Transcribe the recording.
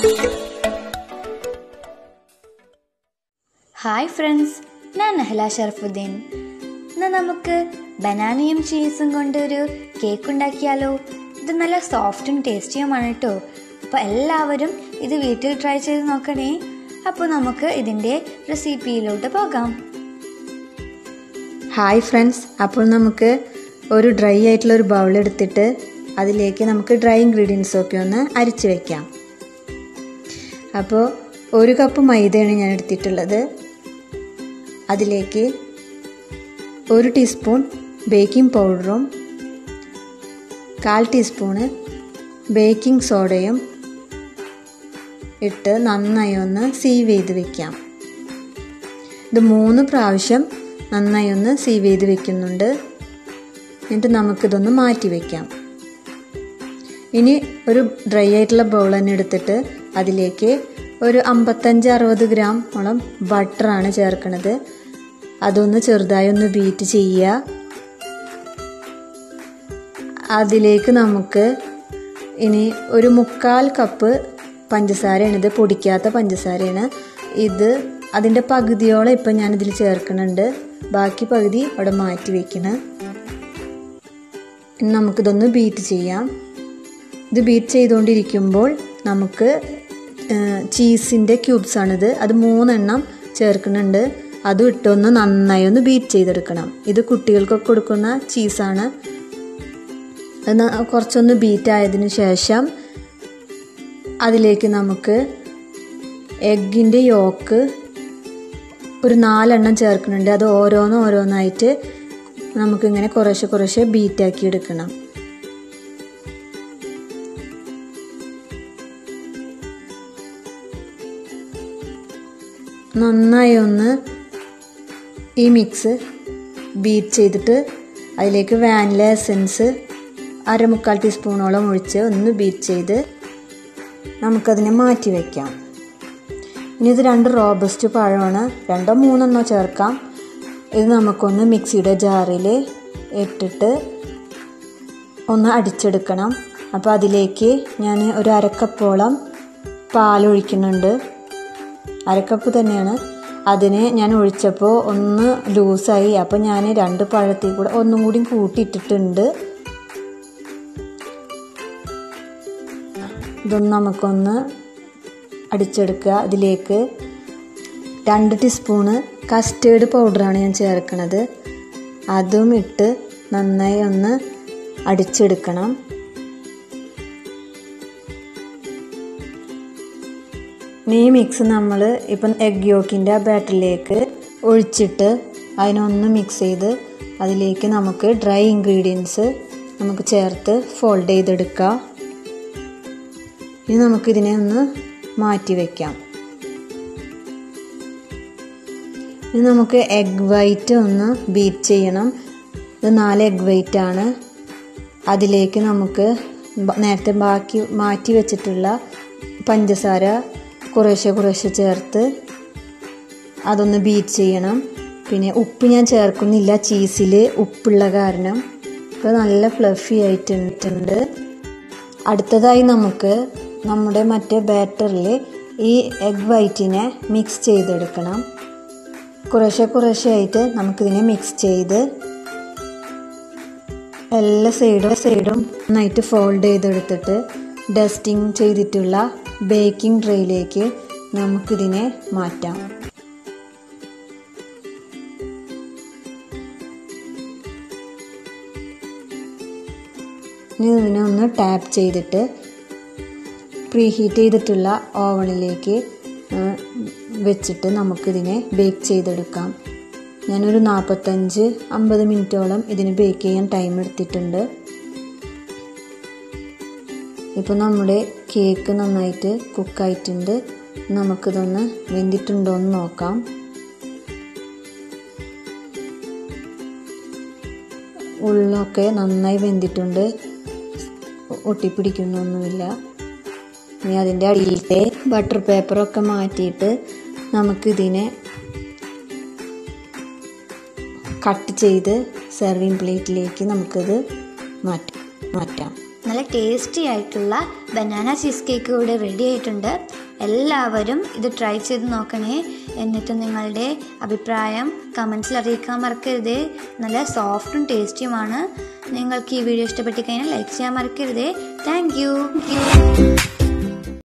hi friends ഞാൻ നഹല ഷറഫുദ്ദീൻ ഇന്ന് നമുക്ക് ബനാനയും ചീസും കൊണ്ട് ഒരു കേക്ക് ഉണ്ടാക്കിയാലോ ഇത് നല്ല സോഫ്റ്റും ടേസ്റ്റിയുമാണ് കേട്ടോ അപ്പോൾ എല്ലാവരും ഇത് വീട്ടിൽ ട്രൈ ചെയ്ത് നോക്കണേ അപ്പോൾ നമുക്ക് ഇതിൻ്റെ റെസിപ്പിയിലോട്ട് പോകാം ഹായ് ഫ്രണ്ട്സ് അപ്പോൾ നമുക്ക് ഒരു ഡ്രൈ ആയിട്ടുള്ള ഒരു ബൗൾ എടുത്തിട്ട് അതിലേക്ക് നമുക്ക് ഡ്രൈ ഇൻഗ്രീഡിയൻസ് ഒക്കെ ഒന്ന് അരിച്ചു വെക്കാം അപ്പോൾ ഒരു കപ്പ് മൈദയാണ് ഞാൻ എടുത്തിട്ടുള്ളത് അതിലേക്ക് ഒരു ടീസ്പൂൺ ബേക്കിംഗ് പൗഡറും കാൽ ടീസ്പൂണ് ബേക്കിംഗ് സോഡയും ഇട്ട് നന്നായി ഒന്ന് സീവ് ചെയ്ത് വെക്കാം ഇത് മൂന്ന് പ്രാവശ്യം നന്നായി ഒന്ന് സീവ് ചെയ്ത് വെക്കുന്നുണ്ട് എന്നിട്ട് നമുക്കിതൊന്ന് മാറ്റി വയ്ക്കാം ഇനി ഒരു ഡ്രൈ ആയിട്ടുള്ള ബൗൾ തന്നെ എടുത്തിട്ട് അതിലേക്ക് ഒരു അമ്പത്തഞ്ച് അറുപത് ഗ്രാമോളം ബട്ടറാണ് ചേർക്കുന്നത് അതൊന്ന് ചെറുതായി ഒന്ന് ബീറ്റ് ചെയ്യുക അതിലേക്ക് നമുക്ക് ഇനി ഒരു മുക്കാൽ കപ്പ് പഞ്ചസാരയാണ് ഇത് പൊടിക്കാത്ത പഞ്ചസാരയാണ് ഇത് അതിൻ്റെ പകുതിയോളം ഇപ്പം ഞാനിതിൽ ചേർക്കുന്നുണ്ട് ബാക്കി പകുതി അവിടെ മാറ്റി വയ്ക്കണം ഇനി നമുക്കിതൊന്ന് ബീറ്റ് ചെയ്യാം ഇത് ബീറ്റ് ചെയ്തുകൊണ്ടിരിക്കുമ്പോൾ നമുക്ക് ചീസിൻ്റെ ക്യൂബ്സാണിത് അത് മൂന്നെണ്ണം ചേർക്കുന്നുണ്ട് അതും ഇട്ടൊന്ന് നന്നായി ഒന്ന് ബീറ്റ് ചെയ്തെടുക്കണം ഇത് കുട്ടികൾക്കൊക്കെ കൊടുക്കുന്ന ചീസാണ് അത് കുറച്ചൊന്ന് ബീറ്റ് ആയതിനു ശേഷം അതിലേക്ക് നമുക്ക് എഗ്ഗിൻ്റെ യോക്ക് ഒരു നാലെണ്ണം ചേർക്കുന്നുണ്ട് അത് ഓരോന്ന് ഓരോന്നായിട്ട് നമുക്കിങ്ങനെ കുറേശ്ശെ കുറേശ്ശെ ബീറ്റാക്കി എടുക്കണം നന്നായി ഒന്ന് ഈ മിക്സ് ബീറ്റ് ചെയ്തിട്ട് അതിലേക്ക് വാനില എസൻസ് അരമുക്കാൽ ടീസ്പൂണോളം ഒഴിച്ച് ഒന്ന് ബീറ്റ് ചെയ്ത് നമുക്കതിനെ മാറ്റി വയ്ക്കാം ഇനി ഇത് രണ്ട് റോബസ്റ്റ് പഴമാണ് രണ്ടോ മൂന്നെണ്ണോ ചേർക്കാം ഇത് നമുക്കൊന്ന് മിക്സിയുടെ ജാറിൽ ഇട്ടിട്ട് ഒന്ന് അടിച്ചെടുക്കണം അപ്പോൾ അതിലേക്ക് ഞാൻ ഒരു അരക്കപ്പോളം പാലൊഴിക്കുന്നുണ്ട് അരക്കപ്പ് തന്നെയാണ് അതിന് ഞാൻ ഒഴിച്ചപ്പോൾ ഒന്ന് ലൂസായി അപ്പോൾ ഞാൻ രണ്ട് പഴത്തിൽ കൂടെ ഒന്നും കൂടി കൂട്ടിയിട്ടിട്ടുണ്ട് ഇതൊന്ന് നമുക്കൊന്ന് അടിച്ചെടുക്കുക അതിലേക്ക് രണ്ട് ടീസ്പൂണ് കസ്റ്റേർഡ് പൗഡറാണ് ഞാൻ ചേർക്കുന്നത് അതും ഇട്ട് നന്നായി ഒന്ന് അടിച്ചെടുക്കണം ഈ മിക്സ് നമ്മൾ ഇപ്പം എഗ് യോക്കിൻ്റെ ബാറ്ററിലേക്ക് ഒഴിച്ചിട്ട് അതിനൊന്ന് മിക്സ് ചെയ്ത് അതിലേക്ക് നമുക്ക് ഡ്രൈ ഇൻഗ്രീഡിയൻസ് നമുക്ക് ചേർത്ത് ഫോൾഡ് ചെയ്തെടുക്കാം ഇനി നമുക്കിതിനെ ഒന്ന് മാറ്റി വയ്ക്കാം ഇനി നമുക്ക് എഗ് വൈറ്റ് ഒന്ന് ബീറ്റ് ചെയ്യണം ഇത് നാല് എഗ് വൈറ്റ് ആണ് അതിലേക്ക് നമുക്ക് നേരത്തെ ബാക്കി മാറ്റി വെച്ചിട്ടുള്ള പഞ്ചസാര കുറേശ്ശെ കുറേശ്ശെ ചേർത്ത് അതൊന്ന് ബീറ്റ് ചെയ്യണം പിന്നെ ഉപ്പ് ഞാൻ ചേർക്കുന്നില്ല ചീസിൽ ഉപ്പുള്ള കാരണം ഇപ്പോൾ നല്ല ഫ്ലഫി ആയിട്ടുണ്ട് അടുത്തതായി നമുക്ക് നമ്മുടെ മറ്റേ ബാറ്ററിൽ ഈ എഗ് വൈറ്റിനെ മിക്സ് ചെയ്തെടുക്കണം കുറേശ്ശെ കുറേശ്ശെ ആയിട്ട് നമുക്കിതിനെ മിക്സ് ചെയ്ത് എല്ലാ സൈഡും സൈഡും നന്നായിട്ട് ഫോൾഡ് ചെയ്തെടുത്തിട്ട് ഡസ്റ്റിങ് ചെയ്തിട്ടുള്ള ബേക്കിംഗ് ട്രേയിലേക്ക് നമുക്കിതിനെ മാറ്റാം ഇനി ഇതിനെ ഒന്ന് ടാപ്പ് ചെയ്തിട്ട് പ്രീ ഹീറ്റ് ചെയ്തിട്ടുള്ള ഓവണിലേക്ക് വെച്ചിട്ട് നമുക്കിതിനെ ബേക്ക് ചെയ്തെടുക്കാം ഞാനൊരു നാൽപ്പത്തഞ്ച് അമ്പത് മിനിറ്റോളം ഇതിന് ബേക്ക് ചെയ്യാൻ ടൈം എടുത്തിട്ടുണ്ട് ഇപ്പോൾ നമ്മുടെ കേക്ക് നന്നായിട്ട് കുക്കായിട്ടുണ്ട് നമുക്കിതൊന്ന് വെന്തിട്ടുണ്ടോ എന്ന് നോക്കാം ഉള്ളൊക്കെ നന്നായി വെന്തിട്ടുണ്ട് ഒട്ടിപ്പിടിക്കുന്നൊന്നുമില്ല ഇനി അതിൻ്റെ അടിയിലത്തെ ബട്ടർ പേപ്പറൊക്കെ മാറ്റിയിട്ട് നമുക്കിതിനെ കട്ട് ചെയ്ത് സെർവിങ് പ്ലേറ്റിലേക്ക് നമുക്കിത് മാറ്റാം മാറ്റാം നല്ല ടേസ്റ്റി ആയിട്ടുള്ള ബനാന ചീസ് കേക്ക് ഇവിടെ റെഡി ആയിട്ടുണ്ട് എല്ലാവരും ഇത് ട്രൈ ചെയ്ത് നോക്കണേ എന്നിട്ട് നിങ്ങളുടെ അഭിപ്രായം കമൻസിൽ അറിയിക്കാൻ മറക്കരുതേ നല്ല സോഫ്റ്റും ടേസ്റ്റിയുമാണ് നിങ്ങൾക്ക് ഈ വീഡിയോ ഇഷ്ടപ്പെട്ട് കഴിഞ്ഞാൽ ലൈക്ക് ചെയ്യാൻ മറക്കരുതേ താങ്ക് യു